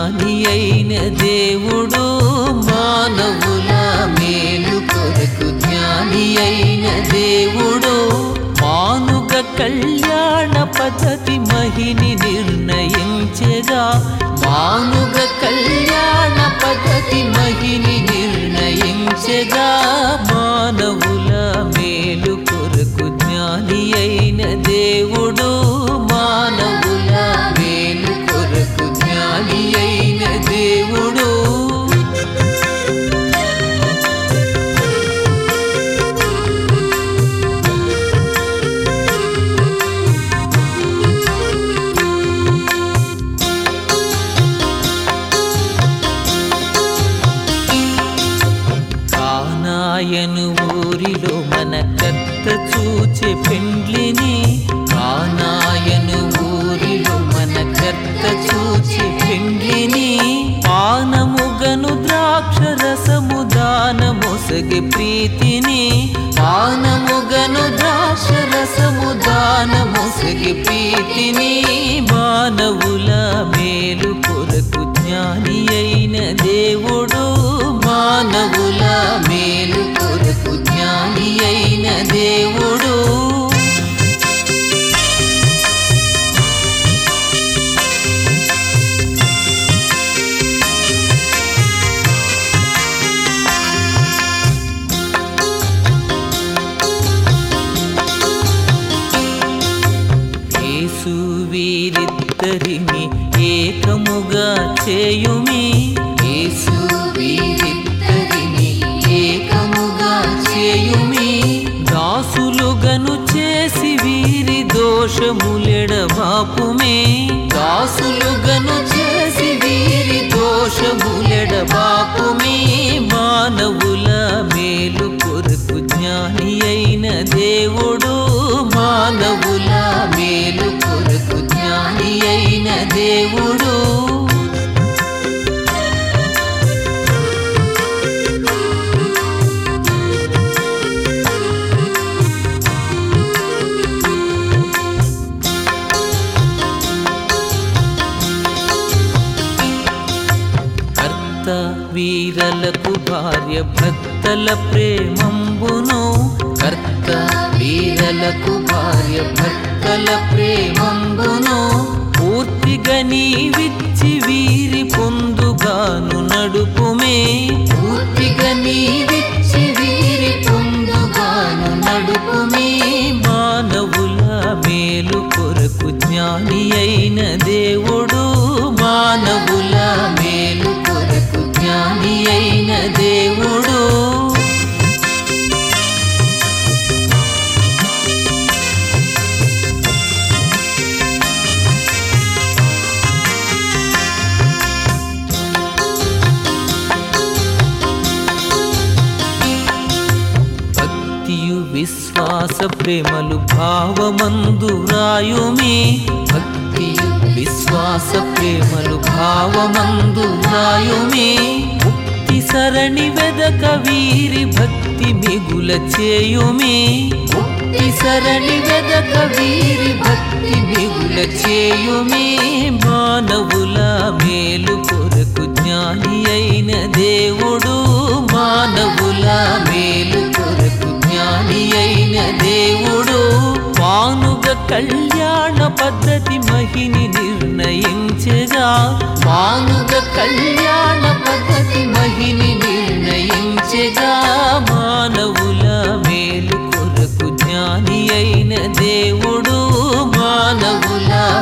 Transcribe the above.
జ్ఞాని అయిన దేవుడు మానవుల మేలు కొరకు జ్ఞాని అయిన దేవుడు మానుగ కళ్యాణ పద్ధతి మహిని నిర్ణయించగా మానుగ కళ్యాణ పద్ధతి మహిని నిర్ణయించగా మానవుల మేలు కొరకు జ్ఞాని అయిన దేవుడు మానవుల మేలు కొరకు జ్ఞాని అయిన దేవుడు కానాయను ఊరిలో మన కత్త చూచే పెండ్లిని కానాయను ఊరిలో మన కత్త చూచే పెండ్లిని పానముగను ద్రాక్ష రసము దానమొసగి ప్రీతిని పానముగను ద్రాక్ష రసము దానమొసగి ప్రీతిని మానవుల మేలు కొరకు జ్ఞాని అయిన దేవుడు మానవుల మేలు కొరకు జ్ఞాని అయిన దేవుడు యేసు వీరిద్దరిని ఏకముగా చేయుమి యేసు వీరిద్దరిని ఏకముగా చేయుమి దాసులుగను చేసి వీరి దోషములెడబాపుమే దాసులుగను చేసి వీరి దోషములెడబాపుమే మానవుల మేలు కొరకు జ్ఞాని అయిన దేవుడు మానవుల మేలు కొరకు జ్ఞాని అయిన దేవుడు కర్త వీరలకు భార్య భక్తల ప్రేమంబును కర్త వీరలకు భార్య భక్తల ప్రేమంబును పూర్తిగా నీవిచ్చి వీరి పొందుగాను నడుపుమే పూర్తిగా నీవిచ్చి వీరి పొందుగాను నడుపుమే మానవుల మేలు కొరకు జ్ఞాని అయిన దేవుడు మానవుల మేలు కొరకు జ్ఞాని అయిన దేవుడు భక్తియు విశ్వాస ప్రేమలు భావమందు రాయుమి భక్తియు విశ్వాస ప్రేమలు భావమందు రాయుమి ముక్తి సరణి వెదక వీరి భక్తి మిగుల చేయుమి ముక్తి సరణి వెదక వీరి భక్తి మిగుల చేయుమి మానవుల మేలు కొరకు జ్ఞాని అయిన దేవుడు మానవుల మేలు కొరకు జ్ఞాని అయిన దేవుడు పానుగ కళ్యాణ పద్ధతి మహిని నిర్ణయించగా పానుగ కళ్యాణ పద్ధతి మహిని నిర్ణయించగా మానవుల మేలు కొరకు జ్ఞాని అయిన దేవుడు మానవుల